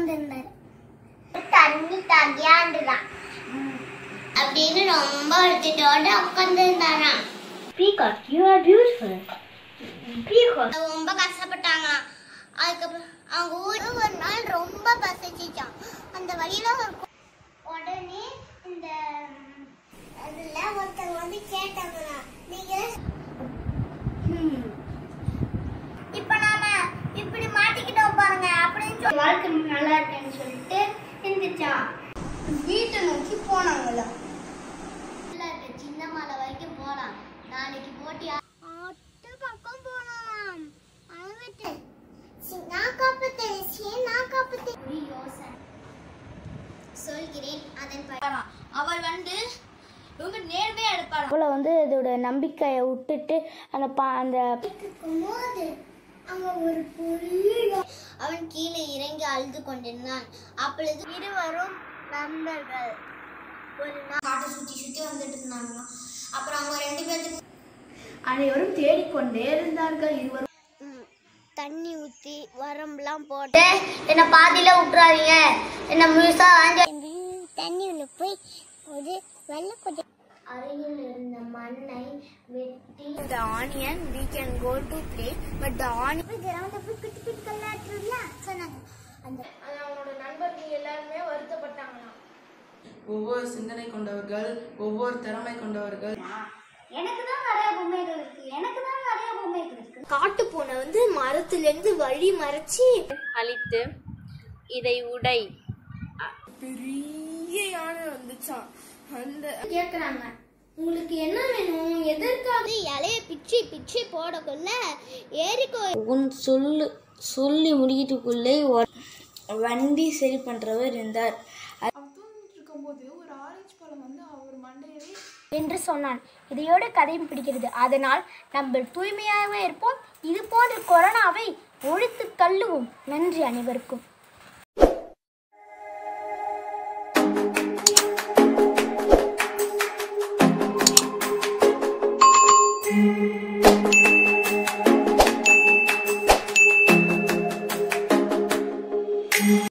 உட்காந்துருந்தாரு தண்ணி தகியாண்டுதான் அப்படின்னு ரொம்ப அழுத்திட்டோட உட்காந்துருந்தாராம் Peacock, you are beautiful. Peacock. ரொம்ப கஷ்டப்பட்டாங்களாம் அதுக்கப்புறம் அவங்க ஊருக்கு ஒரு நாள் ரொம்ப பசிச்சிச்சான் அந்த வழியில ஒரு கு- உடனே இந்த ம், அதுல ஒருத்தவங்க வந்து கேட்டாங்களாம் நீங்க இப்ப நாம இப்படி மாட்டிக்கிட்டோம் பாருங்க அப்படின்னு சொல்லி வாழ்க்கை நல்லா இருக்கேன்னு சொல்லிட்டு இருந்துச்சான் வீட்டை நோக்கி போனாங்களாம் இருக்க சின்ன மலை வரைக்கும் போலாம் நாளைக்கு போட்டி அட்டு பக்கம் போலாம் அழுவிட்டு நான் காப்பத்தேன் நான் காப்பத்தேன் ஒரு யோசனை சொல்கிறேன் அதன் படி அவர் வந்து ரொம்ப நேர்மையா எடுப்பார் அவளை வந்து இதோட நம்பிக்கையை விட்டுட்டு அந்த பா அந்த இருக்கும்போது அங்க ஒரு பெரிய அவன் கீழே இறங்கி அழுது கொண்டிருந்தான் அப்பொழுது இருவரும் நண்பர்கள் ஒரு நாள் காட்டை சுத்தி சுத்தி வந்துட்டு இருந்தாங்களாம் அப்புறம் அவங்க ரெண்டு பேர்த்துக்கு அனைவரும் தேடிக்கொண்டே இருந்தார்கள் இருவரும் தண்ணி ஊத்தி வரம்பெல்லாம் போட்டு என்ன பாதியில விட்டுறாதீங்க என்ன முழுசா தண்ணி உள்ள போய் ஒரு வெள்ளை கொடி அருகில் இருந்த மண்ணை வெட்டி The onion we can go to play but the onion கிரவுண்ட போய் குட்டி குட்டி கல்லாட்டுல சொன்னாங்க அந்த அவனோட நண்பர்கள் எல்லாருமே வருத்தப்பட்டாங்களாம் ஒவ்வொரு சிந்தனை கொண்டவர்கள் ஒவ்வொரு திறமை கொண்டவர்கள் எனக்கு தான் நிறைய பொம்மைகள் இருக்கு எனக்கு தான் நிறைய பொம்மைகள் இருக்கு காட்டு பூனை வந்து மரத்துல இருந்து வழி மறைச்சி அழித்து இதை உடை பெரிய யானை வந்துச்சான் அந்த கேக்குறாங்க உங்களுக்கு என்ன வேணும் எதற்காக இலைய பிச்சு பிச்சு போடக்குள்ள ஏரிக்கோ உன் சொல்லு சொல்லி முடிக்கிறதுக்குள்ளே ஒரு வண்டி சரி பண்றவர் இருந்தார் இருக்கும்போது ஒரு ஆரஞ்சு பழம் வந்து அவர் மண்டையவே என்று சொன்னான் இதையோட கதையும் பிடிக்கிறது அதனால் நம்ம தூய்மையாகவே இருப்போம் இது போன்ற கொரோனாவை ஒழித்து தள்ளுவோம் நன்றி அனைவருக்கும்